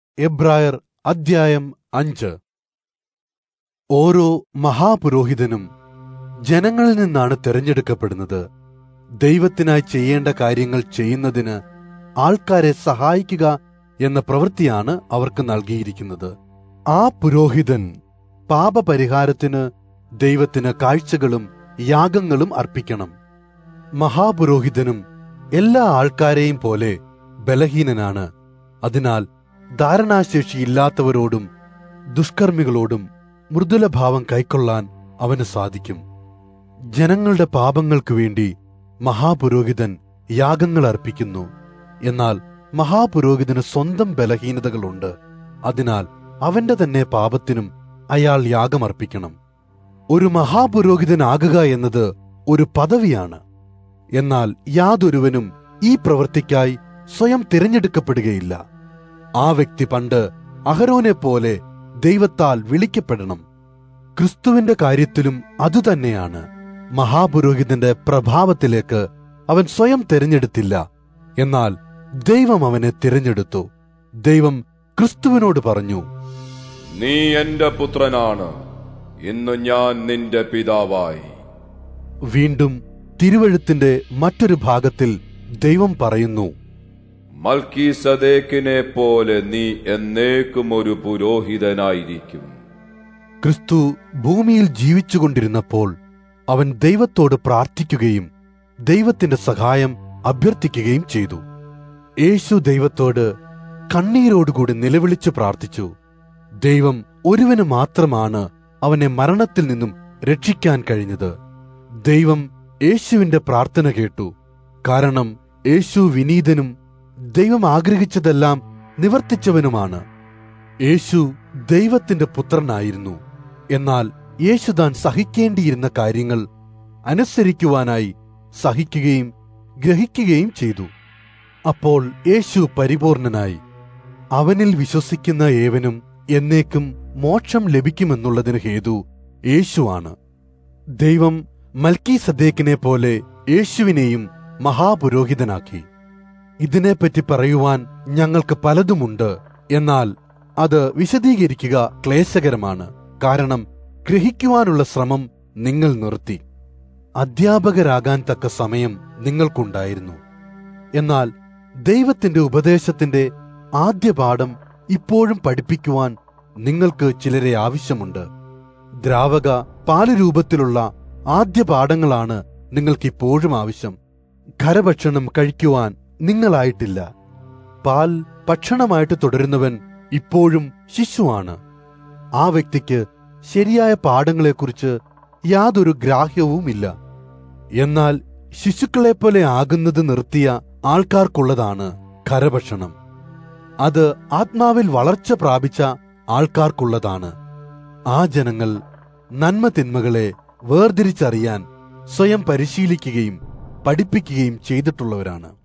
എബ്രായർ അദ്ധ്യായം അഞ്ച് ഓരോ മഹാപുരോഹിതനും ജനങ്ങളിൽ നിന്നാണ് തിരഞ്ഞെടുക്കപ്പെടുന്നത് ദൈവത്തിനായി ചെയ്യേണ്ട കാര്യങ്ങൾ ചെയ്യുന്നതിന് ആൾക്കാരെ സഹായിക്കുക എന്ന പ്രവൃത്തിയാണ് അവർക്ക് നൽകിയിരിക്കുന്നത് ആ പുരോഹിതൻ പാപപരിഹാരത്തിന് ദൈവത്തിന് കാഴ്ചകളും യാഗങ്ങളും അർപ്പിക്കണം മഹാപുരോഹിതനും എല്ലാ ആൾക്കാരെയും പോലെ ബലഹീനനാണ് അതിനാൽ ധാരണാശേഷിയില്ലാത്തവരോടും ദുഷ്കർമ്മികളോടും മൃദുലഭാവം കൈക്കൊള്ളാൻ അവന് സാധിക്കും ജനങ്ങളുടെ പാപങ്ങൾക്കു വേണ്ടി മഹാപുരോഹിതൻ യാഗങ്ങൾ അർപ്പിക്കുന്നു എന്നാൽ മഹാപുരോഹിതന് സ്വന്തം ബലഹീനതകളുണ്ട് അതിനാൽ അവന്റെ തന്നെ പാപത്തിനും അയാൾ യാഗമർപ്പിക്കണം ഒരു മഹാപുരോഹിതനാകുക എന്നത് ഒരു പദവിയാണ് എന്നാൽ യാതൊരുവനും ഈ പ്രവൃത്തിക്കായി സ്വയം തിരഞ്ഞെടുക്കപ്പെടുകയില്ല ആ വ്യക്തി പണ്ട് അഹരോനെ പോലെ ദൈവത്താൽ വിളിക്കപ്പെടണം ക്രിസ്തുവിന്റെ കാര്യത്തിലും അതുതന്നെയാണ് മഹാപുരോഹിതന്റെ പ്രഭാവത്തിലേക്ക് അവൻ സ്വയം തിരഞ്ഞെടുത്തില്ല എന്നാൽ ദൈവം അവനെ തിരഞ്ഞെടുത്തു ദൈവം ക്രിസ്തുവിനോട് പറഞ്ഞു നീ എന്റെ പുത്രനാണ് ഇന്ന് ഞാൻ നിന്റെ പിതാവായി വീണ്ടും തിരുവഴുത്തിന്റെ മറ്റൊരു ഭാഗത്തിൽ ദൈവം പറയുന്നു മൽക്കി സദേക്കിനെ പോലെ നീ എന്നേക്കും ഒരു പുരോഹിതനായിരിക്കും ക്രിസ്തു ഭൂമിയിൽ ജീവിച്ചുകൊണ്ടിരുന്നപ്പോൾ അവൻ ദൈവത്തോട് പ്രാർത്ഥിക്കുകയും ദൈവത്തിന്റെ സഹായം അഭ്യർത്ഥിക്കുകയും ചെയ്തു യേശു ദൈവത്തോട് കണ്ണീരോടുകൂടി നിലവിളിച്ചു പ്രാർത്ഥിച്ചു ദൈവം ഒരുവന് മാത്രമാണ് അവനെ മരണത്തിൽ നിന്നും രക്ഷിക്കാൻ കഴിഞ്ഞത് ദൈവം യേശുവിന്റെ പ്രാർത്ഥന കേട്ടു കാരണം യേശു വിനീതനും ദൈവം ആഗ്രഹിച്ചതെല്ലാം നിവർത്തിച്ചവനുമാണ് യേശു ദൈവത്തിന്റെ പുത്രനായിരുന്നു എന്നാൽ യേശു താൻ സഹിക്കേണ്ടിയിരുന്ന കാര്യങ്ങൾ അനുസരിക്കുവാനായി സഹിക്കുകയും ഗ്രഹിക്കുകയും ചെയ്തു അപ്പോൾ യേശു പരിപൂർണനായി അവനിൽ വിശ്വസിക്കുന്ന ഏവനും എന്നേക്കും മോക്ഷം ലഭിക്കുമെന്നുള്ളതിന് ഹേതു യേശുവാണ് ദൈവം മൽക്കി സദ്ദേക്കിനെ പോലെ യേശുവിനെയും മഹാപുരോഹിതനാക്കി ഇതിനെപ്പറ്റി പറയുവാൻ ഞങ്ങൾക്ക് പലതുമുണ്ട് എന്നാൽ അത് വിശദീകരിക്കുക ക്ലേശകരമാണ് കാരണം ഗ്രഹിക്കുവാനുള്ള ശ്രമം നിങ്ങൾ നിർത്തി അധ്യാപകരാകാൻ തക്ക സമയം നിങ്ങൾക്കുണ്ടായിരുന്നു എന്നാൽ ദൈവത്തിന്റെ ഉപദേശത്തിന്റെ ആദ്യ പാഠം ഇപ്പോഴും പഠിപ്പിക്കുവാൻ നിങ്ങൾക്ക് ചിലരെ ആവശ്യമുണ്ട് ദ്രാവക പാല് രൂപത്തിലുള്ള ആദ്യ പാഠങ്ങളാണ് നിങ്ങൾക്കിപ്പോഴും ആവശ്യം ഖരഭക്ഷണം കഴിക്കുവാൻ നിങ്ങളായിട്ടില്ല പാൽ ഭക്ഷണമായിട്ട് തുടരുന്നവൻ ഇപ്പോഴും ശിശുവാണ് ആ വ്യക്തിക്ക് ശരിയായ പാഠങ്ങളെക്കുറിച്ച് യാതൊരു ഗ്രാഹ്യവുമില്ല എന്നാൽ ശിശുക്കളെപ്പോലെ ആകുന്നത് നിർത്തിയ ആൾക്കാർക്കുള്ളതാണ് ഖരഭക്ഷണം അത് ആത്മാവിൽ വളർച്ച പ്രാപിച്ച ആൾക്കാർക്കുള്ളതാണ് ആ ജനങ്ങൾ നന്മ തിന്മകളെ വേർതിരിച്ചറിയാൻ സ്വയം പരിശീലിക്കുകയും പഠിപ്പിക്കുകയും ചെയ്തിട്ടുള്ളവരാണ്